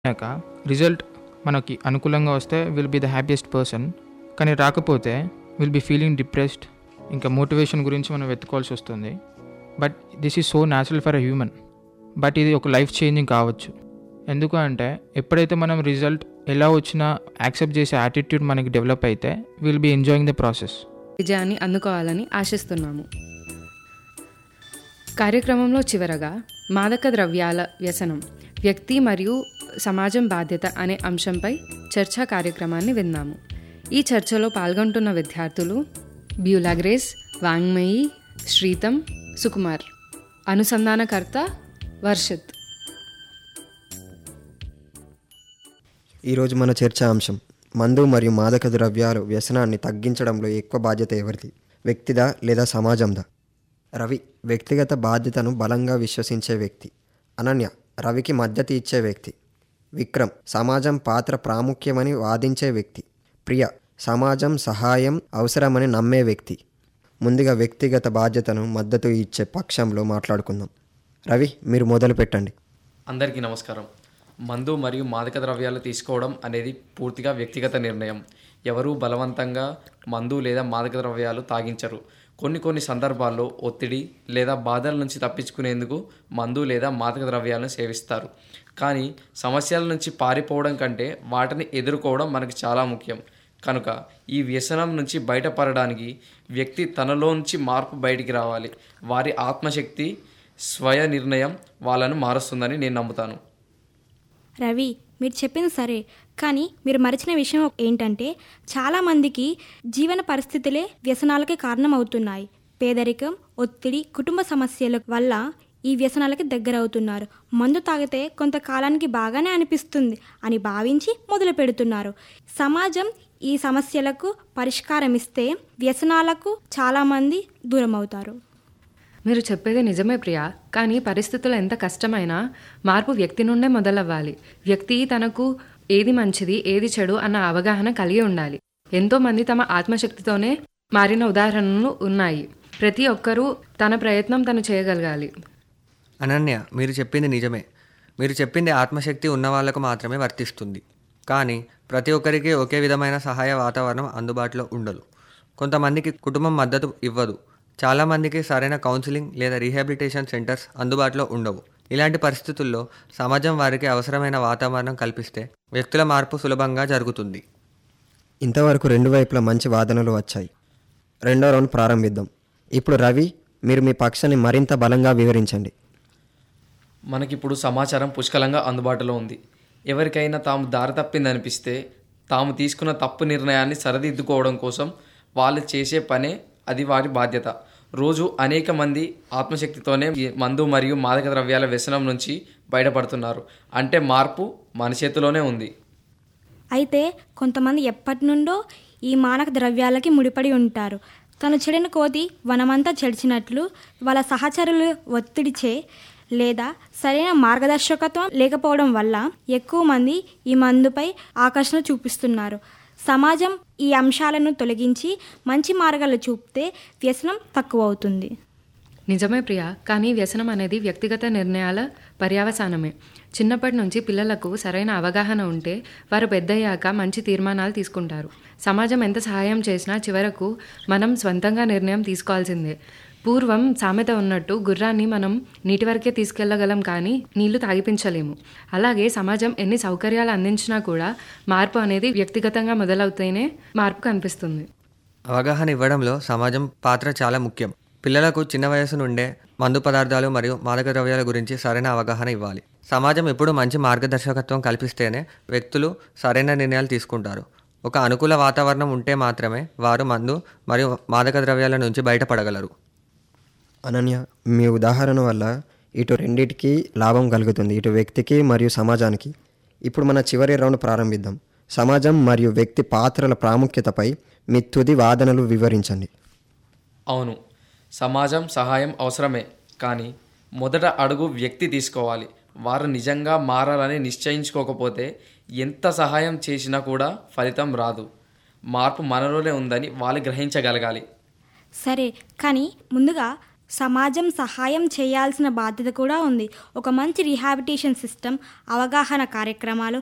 అయినాక రిజల్ట్ మనకి అనుకూలంగా వస్తే will be the happiest person కానీ రాకపోతే విల్ బి ఫీలింగ్ డిప్రెస్డ్ ఇంకా మోటివేషన్ గురించి మనం వెతుకోవాల్సి వస్తుంది but this is so natural for a human but ఇది ఒక లైఫ్ చేంజింగ్ కావచ్చు ఎందుకు అంటే ఎప్పుడైతే మనం రిజల్ట్ ఎలా వచ్చినా యాక్సెప్ట్ చేసే యాటిట్యూడ్ మనకి డెవలప్ అయితే will be enjoying the process విజయాన్ని అందుకోవాలని ఆశిస్తున్నాము కార్యక్రమంలో చివరగా మాదక ద్రవ్యాల వ్యసనం వ్యక్తి మరియు సమాజం బాధ్యత అనే అంశంపై చర్చా కార్యక్రమాన్ని విన్నాము ఈ చర్చలో పాల్గొంటున్న విద్యార్థులు బ్యూలాగ్రేస్ వాంగ్మయి శ్రీతం సుకుమార్ అనుసంధానకర్త వర్షిత్ ఈరోజు మన చర్చా అంశం మందు మరియు మాదక ద్రవ్యాలు వ్యసనాన్ని తగ్గించడంలో ఎక్కువ బాధ్యత ఎవరిది వ్యక్తిదా లేదా సమాజందా రవి వ్యక్తిగత బాధ్యతను బలంగా విశ్వసించే వ్యక్తి అనన్య రవికి మద్దతు ఇచ్చే వ్యక్తి విక్రమ్ సమాజం పాత్ర ప్రాముఖ్యమని వాదించే వ్యక్తి ప్రియ సమాజం సహాయం అవసరమని నమ్మే వ్యక్తి ముందుగా వ్యక్తిగత బాధ్యతను మద్దతు ఇచ్చే పక్షంలో మాట్లాడుకుందాం రవి మీరు మొదలు పెట్టండి అందరికీ నమస్కారం మందు మరియు మాదక ద్రవ్యాలు తీసుకోవడం అనేది పూర్తిగా వ్యక్తిగత నిర్ణయం ఎవరూ బలవంతంగా మందు లేదా మాదక ద్రవ్యాలు తాగించరు కొన్ని కొన్ని సందర్భాల్లో ఒత్తిడి లేదా బాధల నుంచి తప్పించుకునేందుకు మందు లేదా మాదక ద్రవ్యాలను సేవిస్తారు కానీ సమస్యల నుంచి పారిపోవడం కంటే వాటిని ఎదుర్కోవడం మనకు చాలా ముఖ్యం కనుక ఈ వ్యసనం నుంచి బయటపడడానికి వ్యక్తి తనలోంచి మార్పు బయటికి రావాలి వారి ఆత్మశక్తి స్వయ నిర్ణయం వాళ్ళను మారుస్తుందని నేను నమ్ముతాను రవి మీరు చెప్పింది సరే కానీ మీరు మరిచిన విషయం ఏంటంటే చాలామందికి జీవన పరిస్థితులే వ్యసనాలకి కారణమవుతున్నాయి పేదరికం ఒత్తిడి కుటుంబ సమస్యల వల్ల ఈ వ్యసనాలకి దగ్గరవుతున్నారు మందు తాగితే కొంతకాలానికి బాగానే అనిపిస్తుంది అని భావించి మొదలు పెడుతున్నారు సమాజం ఈ సమస్యలకు పరిష్కారం ఇస్తే వ్యసనాలకు చాలామంది దూరం అవుతారు మీరు చెప్పేది నిజమే ప్రియా కానీ పరిస్థితులు ఎంత కష్టమైనా మార్పు వ్యక్తి నుండే మొదలవ్వాలి వ్యక్తి తనకు ఏది మంచిది ఏది చెడు అన్న అవగాహన కలిగి ఉండాలి ఎంతో మంది తమ ఆత్మశక్తితోనే మారిన ఉదాహరణలు ఉన్నాయి ప్రతి ఒక్కరూ తన ప్రయత్నం తను చేయగలగాలి అనన్య మీరు చెప్పింది నిజమే మీరు చెప్పింది ఆత్మశక్తి ఉన్న వాళ్ళకు మాత్రమే వర్తిస్తుంది కానీ ప్రతి ఒక్కరికి ఒకే విధమైన సహాయ వాతావరణం అందుబాటులో ఉండదు కొంతమందికి కుటుంబం మద్దతు ఇవ్వదు చాలామందికి సరైన కౌన్సిలింగ్ లేదా రీహాబిలిటేషన్ సెంటర్స్ అందుబాటులో ఉండవు ఇలాంటి పరిస్థితుల్లో సమాజం వారికి అవసరమైన వాతావరణం కల్పిస్తే వ్యక్తుల మార్పు సులభంగా జరుగుతుంది ఇంతవరకు రెండు వైపులా మంచి వాదనలు వచ్చాయి రెండో రౌండ్ ప్రారంభిద్దాం ఇప్పుడు రవి మీరు మీ పక్షాన్ని మరింత బలంగా వివరించండి మనకిప్పుడు సమాచారం పుష్కలంగా అందుబాటులో ఉంది ఎవరికైనా తాము దారి తప్పిందనిపిస్తే తాము తీసుకున్న తప్పు నిర్ణయాన్ని సరిదిద్దుకోవడం కోసం వాళ్ళు చేసే పనే అది వారి బాధ్యత రోజు అనేక మంది ఆత్మశక్తితోనే ఈ మందు మరియు మాదక ద్రవ్యాల వ్యసనం నుంచి బయటపడుతున్నారు అంటే మార్పు మన చేతిలోనే ఉంది అయితే కొంతమంది ఎప్పటి నుండో ఈ మానక ద్రవ్యాలకి ముడిపడి ఉంటారు తను చెడిన కోతి వనమంతా చెడిచినట్లు వాళ్ళ సహచరులు ఒత్తిడిచే లేదా సరైన మార్గదర్శకత్వం లేకపోవడం వల్ల ఎక్కువ మంది ఈ మందుపై ఆకర్షణ చూపిస్తున్నారు సమాజం ఈ అంశాలను తొలగించి మంచి మార్గాలు చూపితే వ్యసనం తక్కువ అవుతుంది నిజమే ప్రియా కానీ వ్యసనం అనేది వ్యక్తిగత నిర్ణయాల పర్యవసానమే చిన్నప్పటి నుంచి పిల్లలకు సరైన అవగాహన ఉంటే వారు పెద్దయ్యాక మంచి తీర్మానాలు తీసుకుంటారు సమాజం ఎంత సహాయం చేసినా చివరకు మనం స్వంతంగా నిర్ణయం తీసుకోవాల్సిందే పూర్వం సామెత ఉన్నట్టు గుర్రాన్ని మనం నీటి వరకే తీసుకెళ్లగలం కానీ నీళ్లు తాగిపించలేము అలాగే సమాజం ఎన్ని సౌకర్యాలు అందించినా కూడా మార్పు అనేది వ్యక్తిగతంగా మొదలవుతేనే మార్పు కనిపిస్తుంది అవగాహన ఇవ్వడంలో సమాజం పాత్ర చాలా ముఖ్యం పిల్లలకు చిన్న వయసు నుండే మందు పదార్థాలు మరియు మాదక ద్రవ్యాల గురించి సరైన అవగాహన ఇవ్వాలి సమాజం ఎప్పుడు మంచి మార్గదర్శకత్వం కల్పిస్తేనే వ్యక్తులు సరైన నిర్ణయాలు తీసుకుంటారు ఒక అనుకూల వాతావరణం ఉంటే మాత్రమే వారు మందు మరియు మాదక ద్రవ్యాల నుంచి బయటపడగలరు అనన్య మీ ఉదాహరణ వల్ల ఇటు రెండిటికి లాభం కలుగుతుంది ఇటు వ్యక్తికి మరియు సమాజానికి ఇప్పుడు మన చివరి రౌండ్ ప్రారంభిద్దాం సమాజం మరియు వ్యక్తి పాత్రల ప్రాముఖ్యతపై మీ తుది వాదనలు వివరించండి అవును సమాజం సహాయం అవసరమే కానీ మొదట అడుగు వ్యక్తి తీసుకోవాలి వారు నిజంగా మారాలని నిశ్చయించుకోకపోతే ఎంత సహాయం చేసినా కూడా ఫలితం రాదు మార్పు మనలోనే ఉందని వాళ్ళు గ్రహించగలగాలి సరే కానీ ముందుగా సమాజం సహాయం చేయాల్సిన బాధ్యత కూడా ఉంది ఒక మంచి రీహాబిటేషన్ సిస్టమ్ అవగాహన కార్యక్రమాలు